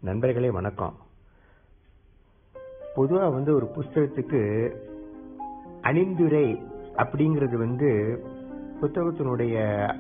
நண்பர்களே வணக்கம் பொதுவா வந்து ஒரு புஸ்தகத்துக்கு அணிந்துரை அப்படிங்கிறது வந்து புத்தகத்தினுடைய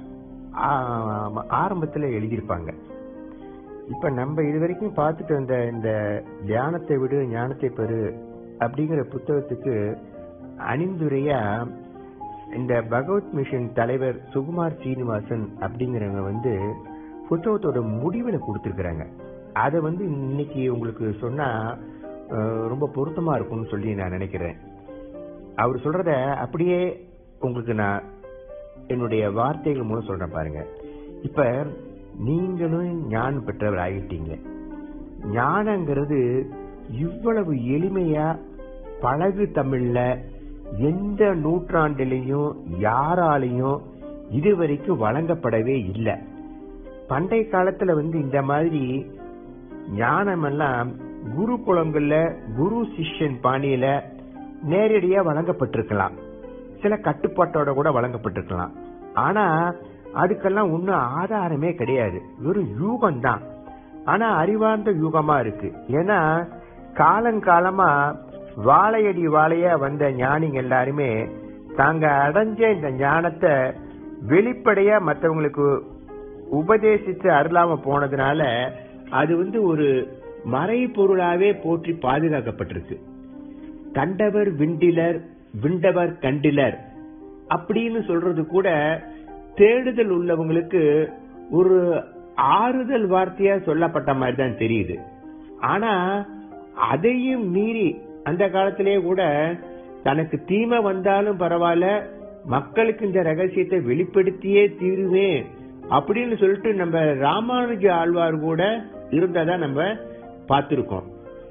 ஆ- ஆரம்பத்துல எழுதியிருப்பாங்க இப்ப நம்ம இது வரைக்கும் பார்த்துட்டு வந்த இந்த தியானத்தை விடு ஞானத்தை பெறு அப்படிங்கிற புத்தகத்துக்கு அணிந்துரையா இந்த பகவத் மிஷன் தலைவர் சுகுமார் சீனிவாசன் அப்படிங்கிறவங்க வந்து புத்தகத்தோட முடிவுல கொடுத்திருக்கிறாங்க அதை வந்து இன்னைக்கு உங்களுக்கு சொன்னா அஹ், ரொம்ப பொருத்தமா இருக்கும்னு சொல்லி நான் நினைக்கிறேன் அவர் சொல்றத அப்படியே உங்களுக்கு நான் என்னுடைய வார்த்தைகள் மூலம் சொல்றேன் பாருங்க இப்ப நீங்களும் ஞானம் பெற்றவர் ஆகிட்டீங்க ஞானங்கிறது இவ்வளவு எளிமையா பழகு தமிழ்ல எந்த நூற்றாண்டிலையும் யாராலையும் இதுவரைக்கும் வழங்கப்படவே இல்லை பண்டைய காலத்துல வந்து இந்த மாதிரி ஞானம் எல்லாம் குரு குலங்கள்ல குரு சிஷ்யன் பாணியில நேரடியா வழங்கப்பட்டிருக்கலாம் சில கட்டுப்பாட்டோட கூட வழங்கப்பட்டிருக்கலாம் ஆனா அதுக்கெல்லாம் ஒன்னும் ஆதாரமே கிடையாது வெறும் யூகம் தான் ஆனா அறிவார்ந்த யூகமா இருக்கு ஏன்னா காலங்காலமா வாழையடி வாழையா வந்த ஞானிங்க எல்லாருமே தாங்க அடைஞ்ச இந்த ஞானத்தை வெளிப்படையா மற்றவங்களுக்கு உபதேசித்து அருளாம போனதுனால அது வந்து ஒரு மறைபொருளாவே போற்றி பாதுகாக்கப்பட்டிருக்கு கண்டவர் விண்டிலர் விண்டவர் கண்டிலர் அப்படின்னு சொல்றது கூட தேடுதல் உள்ளவங்களுக்கு ஒரு ஆறுதல் வார்த்தையா சொல்லப்பட்ட மாதிரி தான் தெரியுது ஆனா அதையும் மீறி அந்த காலத்திலே கூட தனக்கு தீமை வந்தாலும் பரவாயில்ல மக்களுக்கு இந்த ரகசியத்தை வெளிப்படுத்தியே தீருவேன் அப்படின்னு சொல்லிட்டு நம்ம ராமானுஜ ஆழ்வார் கூட இருந்ததா நம்ம பார்த்திருக்கோம்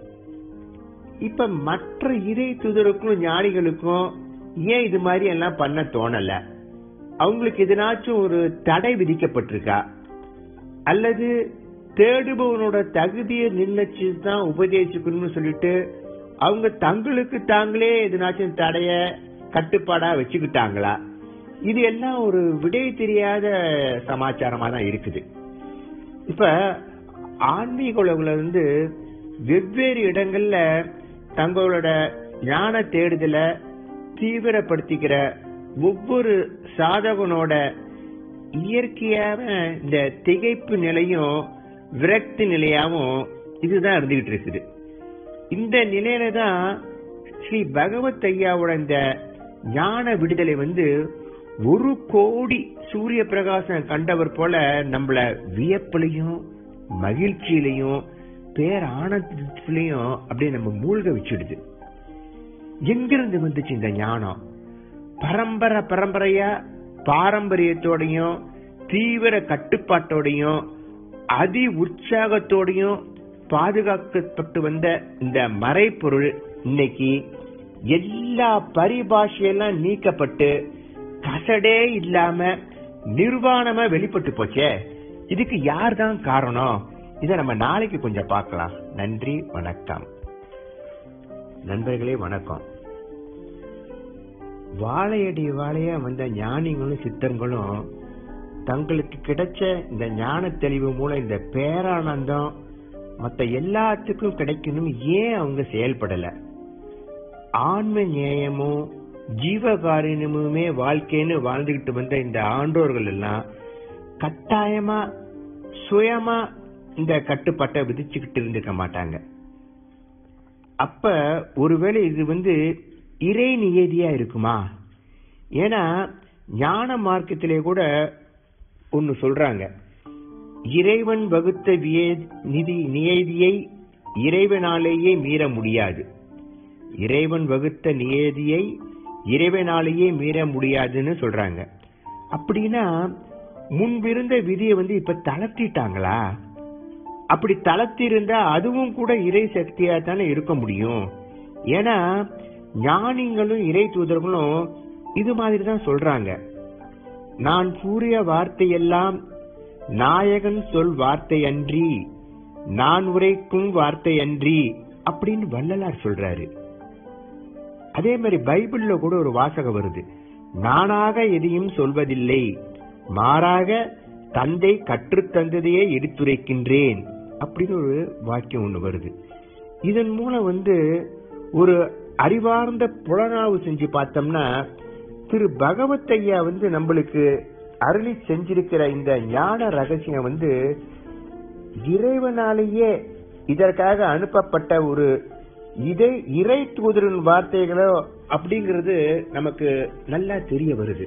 இப்ப மற்ற இறை தூதருக்கும் ஞானிகளுக்கும் ஏன் இது மாதிரி எல்லாம் பண்ண தோணல அவங்களுக்கு எதனாச்சும் ஒரு தடை விதிக்கப்பட்டிருக்கா அல்லது தேடுபவனோட தகுதியை நிர்ணயிச்சு தான் உபதேசிக்கணும்னு சொல்லிட்டு அவங்க தங்களுக்கு தாங்களே எதனாச்சும் தடைய கட்டுப்பாடா வச்சுக்கிட்டாங்களா இது எல்லாம் ஒரு விடை தெரியாத சமாச்சாரமா தான் இருக்குது இப்ப ஆன்மீக உலகுல இருந்து வெவ்வேறு இடங்கள்ல தங்களோட ஞான தேடுதல தீவிரப்படுத்திக்கிற ஒவ்வொரு சாதகனோட இயற்கையான இந்த திகைப்பு நிலையும் விரக்தி நிலையாவும் இதுதான் இருந்துகிட்டு இருக்குது இந்த நிலையில தான் ஸ்ரீ பகவத் ஐயாவோட இந்த ஞான விடுதலை வந்து ஒரு கோடி சூரிய பிரகாசம் கண்டவர் போல நம்மள வியப்பிலையும் மகிழ்ச்சியிலையும் பேர் ஆனந்தத்திலையும் அப்படியே நம்ம மூழ்க வச்சிடுது எங்கிருந்து வந்துச்சு இந்த ஞானம் பரம்பரை பரம்பரையா பாரம்பரியத்தோடையும் தீவிர கட்டுப்பாட்டோடையும் அதி உற்சாகத்தோடையும் பாதுகாக்கப்பட்டு வந்த இந்த மறைப்பொருள் இன்னைக்கு எல்லா பரிபாஷையெல்லாம் நீக்கப்பட்டு கசடே இல்லாம நிர்வாணமா வெளிப்பட்டு போச்சே இதுக்கு யார் தான் காரணம் இத நம்ம நாளைக்கு கொஞ்சம் பார்க்கலாம் நன்றி வணக்கம் நண்பர்களே வணக்கம் வாழையடி வாழையா வந்த ஞானிகளும் சித்தர்களும் தங்களுக்கு கிடைச்ச இந்த ஞான தெளிவு மூலம் இந்த பேரானந்தம் மத்த எல்லாத்துக்கும் கிடைக்கணும் ஏன் அவங்க செயல்படல ஆன்ம நியாயமும் ஜீவகாரியமுமே வாழ்க்கைன்னு வாழ்ந்துகிட்டு வந்த இந்த ஆண்டோர்கள் எல்லாம் கட்டாயமா சுயமா இந்த கட்டுப்பாட்டை விதிச்சுக்கிட்டு இருந்திருக்க மாட்டாங்க அப்ப ஒருவேளை இது வந்து இறை நியதியா இருக்குமா ஏன்னா ஞான மார்க்கத்திலே கூட ஒன்னு சொல்றாங்க இறைவன் வகுத்த வியே- நிதி நியதியை இறைவனாலேயே மீற முடியாது இறைவன் வகுத்த நியதியை இறைவனாலேயே மீற முடியாதுன்னு சொல்றாங்க அப்படின்னா முன்பிருந்த விதியை வந்து இப்ப தளர்த்திட்டாங்களா அப்படி தளர்த்தி இருந்தா அதுவும் கூட இறை சக்தியா தானே இருக்க முடியும் ஏன்னா ஞானிகளும் இறை தூதர்களும் இது மாதிரி தான் சொல்றாங்க நான் கூறிய வார்த்தையெல்லாம் நாயகன் சொல் வார்த்தை அன்றி நான் உரைக்கும் வார்த்தை அன்றி அப்படின்னு வள்ளலார் சொல்றாரு அதே மாதிரி பைபிள்ல கூட ஒரு வாசகம் வருது நானாக எதையும் சொல்வதில்லை மாறாக தந்தை கற்றுத்தந்ததையே எடுத்துரைக்கின்றேன் அப்படின்னு ஒரு வாக்கியம் ஒண்ணு வருது இதன் மூலம் வந்து ஒரு அறிவார்ந்த புலனாய்வு செஞ்சு பார்த்தோம்னா திரு பகவத் ஐயா வந்து நம்மளுக்கு அருளி செஞ்சிருக்கிற இந்த ஞான ரகசியம் வந்து இறைவனாலேயே இதற்காக அனுப்பப்பட்ட ஒரு இதை இறை தூதரின் வார்த்தைகளோ அப்படிங்கிறது நமக்கு நல்லா தெரிய வருது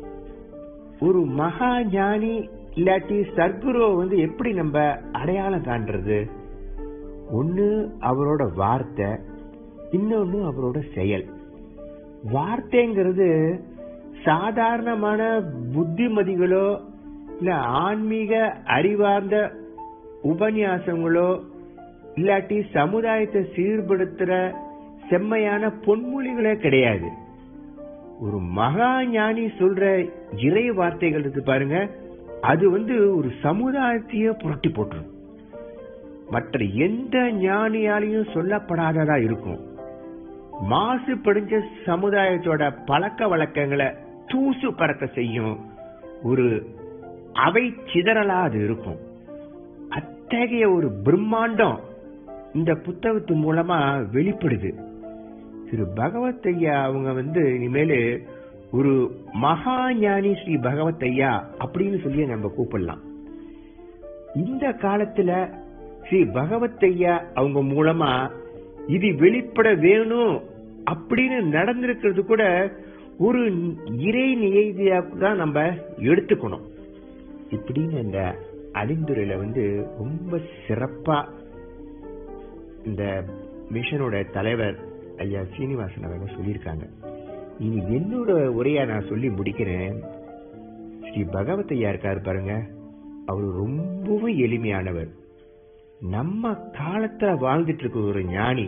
ஒரு மகா ஞானி இல்லாட்டி சர்க்குருவை வந்து எப்படி நம்ம அடையாளம் காண்றது ஒண்ணு அவரோட வார்த்தை இன்னொன்னு அவரோட செயல் வார்த்தைங்கிறது சாதாரணமான புத்திமதிகளோ இல்ல ஆன்மீக அறிவார்ந்த உபன்யாசங்களோ இல்லாட்டி சமுதாயத்தை சீர்படுத்துற செம்மையான பொன்மொழிகளே கிடையாது ஒரு மகா ஞானி சொல்ற இறை வார்த்தைகள் இருக்கு பாருங்க அது வந்து ஒரு சமுதாயத்தையே புரட்டி போட்டுரும் மற்ற எந்த ஞானியாலையும் சொல்லப்படாததா இருக்கும் மாசு படிஞ்ச சமுதாயத்தோட பழக்க வழக்கங்களை தூசு பறக்க செய்யும் ஒரு அவை சிதறலா அது இருக்கும் அத்தகைய ஒரு பிரம்மாண்டம் இந்த புத்தகத்து மூலமா வெளிப்படுது திரு பகவத் ஐயா அவங்க வந்து இனிமேலு ஒரு மகா ஞானி ஸ்ரீ பகவத் ஐயா அப்படின்னு சொல்லி நம்ம கூப்பிடலாம் இந்த காலத்துல ஸ்ரீ பகவத் ஐயா அவங்க மூலமா இது வெளிப்பட வேணும் அப்படின்னு நடந்திருக்கிறது கூட ஒரு இறை நியதியா தான் நம்ம எடுத்துக்கணும் இப்படின்னு இந்த அழிந்துரையில வந்து ரொம்ப சிறப்பா இந்த மிஷனோட தலைவர் ஐயா சீனிவாசன் அவங்க சொல்லியிருக்காங்க இனி என்னோட உரையா நான் சொல்லி முடிக்கிறேன் ஸ்ரீ பகவத் ஐயா இருக்காரு பாருங்க அவர் ரொம்பவும் எளிமையானவர் நம்ம காலத்துல வாழ்ந்துட்டு இருக்க ஒரு ஞானி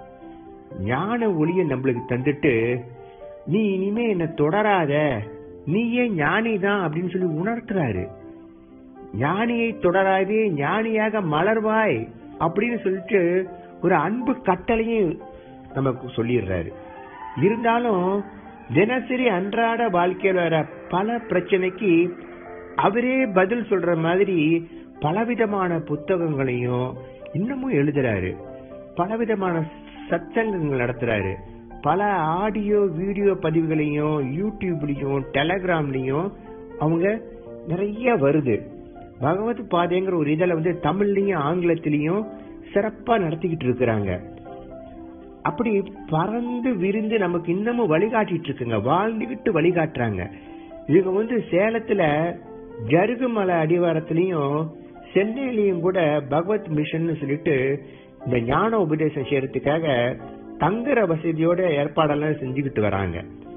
ஞான ஒளிய நம்மளுக்கு தந்துட்டு நீ இனிமே என்ன தொடராத நீயே ஞானி தான் அப்படின்னு சொல்லி உணர்த்துறாரு ஞானியை தொடராதே ஞானியாக மலர்வாய் அப்படின்னு சொல்லிட்டு ஒரு அன்பு கட்டளையும் நமக்கு சொல்லிடுறாரு இருந்தாலும் தினசரி அன்றாட வாழ்க்கையில் வர பல பிரச்சனைக்கு அவரே பதில் சொல்ற மாதிரி பலவிதமான புத்தகங்களையும் இன்னமும் எழுதுறாரு பலவிதமான சச்சங்கங்கள் நடத்துறாரு பல ஆடியோ வீடியோ பதிவுகளையும் யூடியூப்லயும் டெலகிராம்லயும் அவங்க நிறைய வருது பகவத் பாதைங்கிற ஒரு இதில் வந்து தமிழ்லயும் ஆங்கிலத்திலையும் சிறப்பா நடத்திக்கிட்டு இருக்கிறாங்க அப்படி பறந்து விரிந்து நமக்கு இன்னமும் வழிகாட்டிட்டு இருக்குங்க வாழ்ந்துகிட்டு வழிகாட்டுறாங்க இவங்க வந்து சேலத்துல ஜருகுமலை அடிவாரத்திலையும் சென்னையிலையும் கூட பகவத் மிஷன் சொல்லிட்டு இந்த ஞான உபதேசம் செய்யறதுக்காக தங்குற வசதியோட ஏற்பாடெல்லாம் செஞ்சுக்கிட்டு வராங்க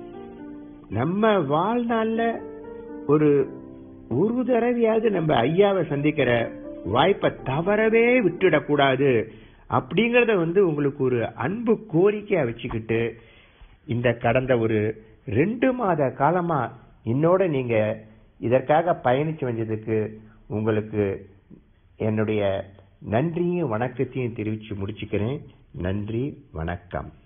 நம்ம வாழ்நாள்ல ஒரு ஒரு தடவையாவது நம்ம ஐயாவை சந்திக்கிற வாய்ப்பை தவறவே விட்டுடக்கூடாது அப்படிங்கறத வந்து உங்களுக்கு ஒரு அன்பு கோரிக்கையா வச்சுக்கிட்டு இந்த கடந்த ஒரு ரெண்டு மாத காலமா என்னோட நீங்க இதற்காக பயணிச்சு வந்ததுக்கு உங்களுக்கு என்னுடைய நன்றியும் வணக்கத்தையும் தெரிவிச்சு முடிச்சுக்கிறேன் நன்றி வணக்கம்